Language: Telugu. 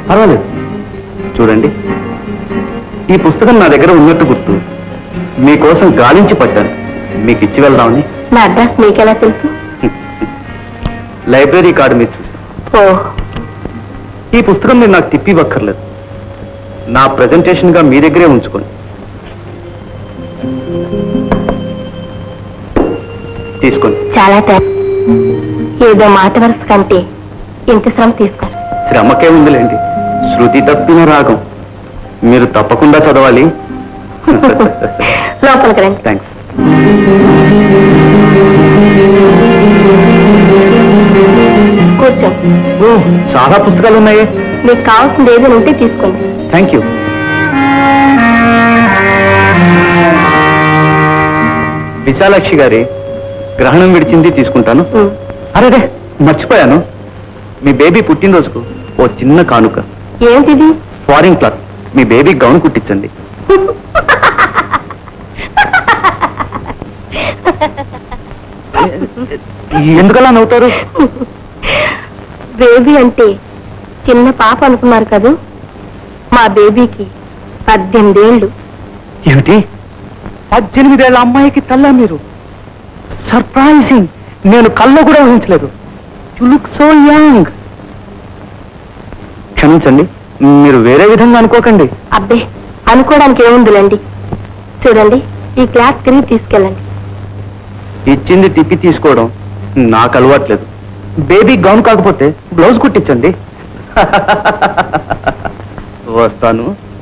పర్వాలేదు చూడండి ఈ పుస్తకం నా దగ్గర ఉన్నట్టు గుర్తు మీకోసం గాలించి పట్టాను మీకు ఇచ్చి వెళ్దామని నా అడ్రస్ మీకెలా తెలుసు లైబ్రరీ కార్డు మీరు చూసి ఓ ఈ పుస్తకం మీరు నాకు తిప్పి ఇవ్వక్కర్లేదు నా presentation గా మీ దగ్గరే ఉంచుకోండి తీసుకోండి చాలా థ్యాంక్స్ ఏదో మాట వరుస కంటే ఇంత శ్రమ తీసుకోరు శ్రమకే ఉందిలేండి శృతి తప్పిన రాగం మీరు తప్పకుండా చదవాలి లోపలికి రండి థ్యాంక్స్ కూర్చోండి ఓ చాలా పుస్తకాలు ఉన్నాయే మీకు కావాల్సింది ఏదైనా ఉంటే తీసుకోండి థ్యాంక్ యూ విశాలాక్షి గారి గ్రహణం విడిచింది తీసుకుంటాను ఉమ్. అరే మర్చిపోయాను మీ బేబీ పుట్టినరోజుకు ఓ చిన్న కానుక ఏమిటిది ఫారిన్ క్లాత్ మీ బేబీ గౌన్ కుట్టించండి ఎందుకలా నవ్వుతారు బేబీ అంటే చిన్న పాప అనుకున్నారు కదూ మా బేబీకి పద్దెనిమిది ఏళ్ళు ఏమిటి పద్దెనిమిదేళ్ల అమ్మాయికి తల్లా మీరు సర్ప్రైజింగ్ నేను కల్లో కూడా ఊహించలేదు యు లుక్ సో యంగ్ క్షమించండి మీరు వేరే విధంగా అనుకోకండి అబ్బే అనుకోవడానికి ఏముందిలేండి చూడండి ఈ క్లాత్ తిరిగి తీసుకెళ్ళండి ఇచ్చింది తిప్పి తీసుకోవడం నాకు అలవాట్లేదు బేబీ గౌన్ కాకపోతే బ్లౌజ్ కుట్టించండి వస్తాను